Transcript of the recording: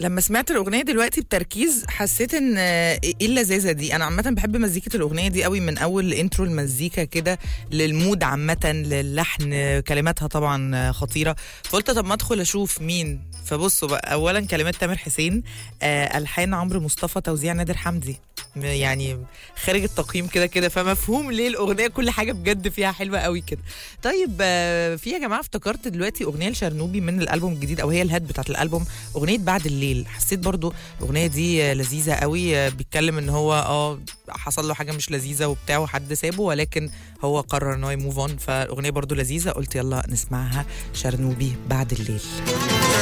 لما سمعت الاغنيه دلوقتي بتركيز حسيت ان آه، ايه اللذاذه دي انا عامه بحب مزيكه الاغنيه دي قوي من اول انترو المزيكا كده للمود عامه للحن آه، كلماتها طبعا آه، خطيره فقلت طب ما ادخل اشوف مين فبصوا بقى اولا كلمات تامر حسين آه، الحان عمرو مصطفى توزيع نادر حمدي م- يعني خارج التقييم كده كده فمفهوم ليه الاغنيه كل حاجه بجد فيها حلوه قوي كده طيب آه، في يا جماعه افتكرت دلوقتي اغنيه لشرنوبي من الالبوم الجديد او هي الهيد بتاعت الالبوم اغنيه بعد الليل حسيت برضو الاغنيه دي آه، لذيذه قوي آه، بيتكلم ان هو اه حصل له حاجه مش لذيذه وبتاع وحد سابه ولكن هو قرر ان هو يموف اون فالاغنيه برضو لذيذه قلت يلا نسمعها شرنوبي بعد الليل